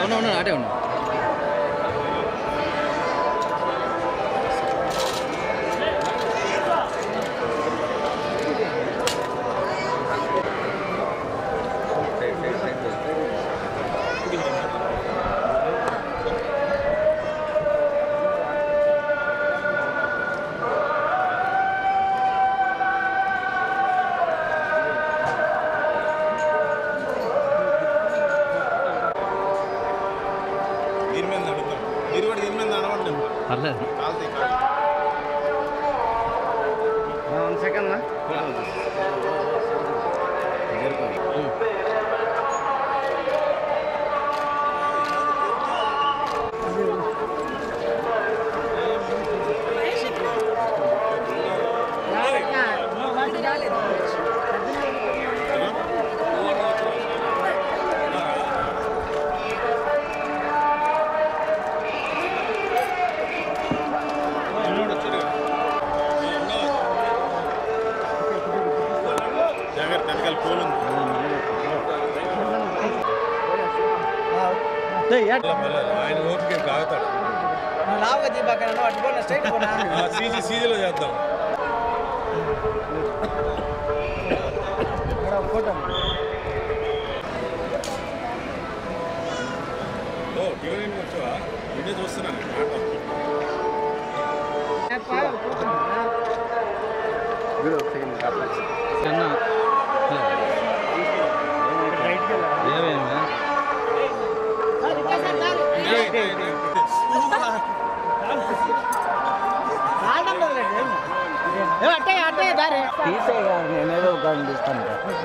అవును అవును అటే ఉండు దీని మీద నడుద్దాం మీరు కూడా దీని మీద నడవండి పర్లేదు కాలుతాయి కాలు వన్ సెకండ్ జాగ్రత్త వెనకాల పోలు ఉంది ఆయన ఓపిక కాగుతాడు లావుగా దీపాకరణ అట్టుకోండి స్ట్రైట్ పోనా సీజీ సీజీలో చేద్దాం ఫోటో ఓ టికెట్ వచ్చావా వీడియో చూస్తున్నాను అన్న ఏమేమి అట్టే అట్టే దారే తీసే నేనేదో ఒక తీస్తాను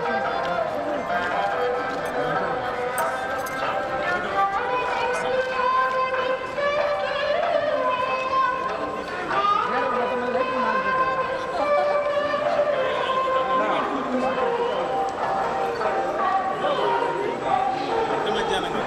ఇంటి మధ్యాహ్నం కదా.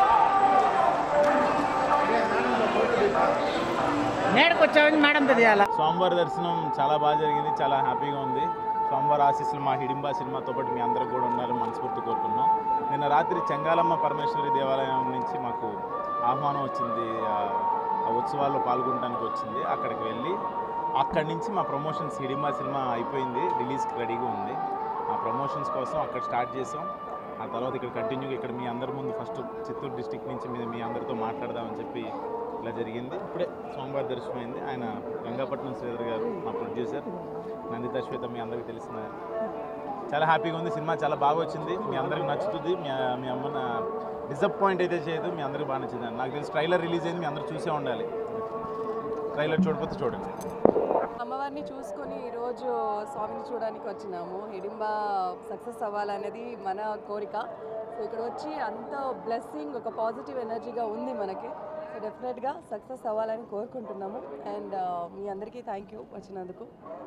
నేడుకు వచ్చామని మేడం తెలియాల స్వామివారి దర్శనం చాలా బాగా జరిగింది చాలా హ్యాపీగా ఉంది స్వామివారి ఆశీస్సులు మా హిడింబా సినిమాతో పాటు మీ అందరికి కూడా ఉండాలని మనస్ఫూర్తి కోరుకున్నాం నిన్న రాత్రి చెంగాలమ్మ పరమేశ్వరి దేవాలయం నుంచి మాకు ఆహ్వానం వచ్చింది ఆ ఆ ఉత్సవాల్లో పాల్గొనడానికి వచ్చింది అక్కడికి వెళ్ళి అక్కడి నుంచి మా ప్రమోషన్స్ హిడింబా సినిమా అయిపోయింది రిలీజ్కి రెడీగా ఉంది ఆ ప్రమోషన్స్ కోసం అక్కడ స్టార్ట్ చేసాం ఆ తర్వాత ఇక్కడ కంటిన్యూగా ఇక్కడ మీ అందరి ముందు ఫస్ట్ చిత్తూరు డిస్టిక్ నుంచి మీ మీ అందరితో మాట్లాడదామని చెప్పి ఇలా జరిగింది ఇప్పుడే సోమవారం దర్శనం అయింది ఆయన గంగాపట్నం శ్రీధర్ గారు మా ప్రొడ్యూసర్ నందిత శ్వేత మీ అందరికీ తెలిసిన చాలా హ్యాపీగా ఉంది సినిమా చాలా బాగా వచ్చింది మీ అందరికి నచ్చుతుంది మీ మీ అమ్మ డిసప్పాయింట్ అయితే చేయదు మీ అందరికి బాగా నచ్చింది నాకు తెలిసి ట్రైలర్ రిలీజ్ అయింది మీ అందరూ చూసే ఉండాలి ట్రైలర్ చూడకపోతే చూడండి అమ్మవారిని చూసుకొని ఈరోజు స్వామిని చూడడానికి వచ్చినాము హిడింబా సక్సెస్ అవ్వాలనేది మన కోరిక సో ఇక్కడ వచ్చి అంత బ్లెస్సింగ్ ఒక పాజిటివ్ ఎనర్జీగా ఉంది మనకి సో డెఫినెట్గా సక్సెస్ అవ్వాలని కోరుకుంటున్నాము అండ్ మీ అందరికీ థ్యాంక్ యూ వచ్చినందుకు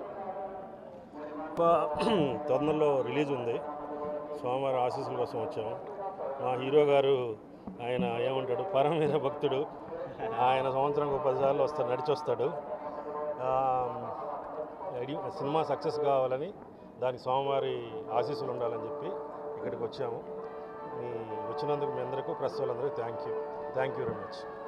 తొందరలో రిలీజ్ ఉంది సోమవారం ఆశీస్సుల కోసం వచ్చాము మా హీరో గారు ఆయన ఏమంటాడు పరమవీర భక్తుడు ఆయన సంవత్సరం ఒక పదిసార్లు వస్తాడు నడిచి వస్తాడు ఆ, ఎడి- సినిమా సక్సెస్ కావాలని దానికి స్వామివారి ఆశీస్సులు ఉండాలని చెప్పి ఇక్కడికి వచ్చాము మీ వచ్చినందుకు మీ అందరికీ ప్రెస్ వాళ్ళందరికీ thank you thank you very much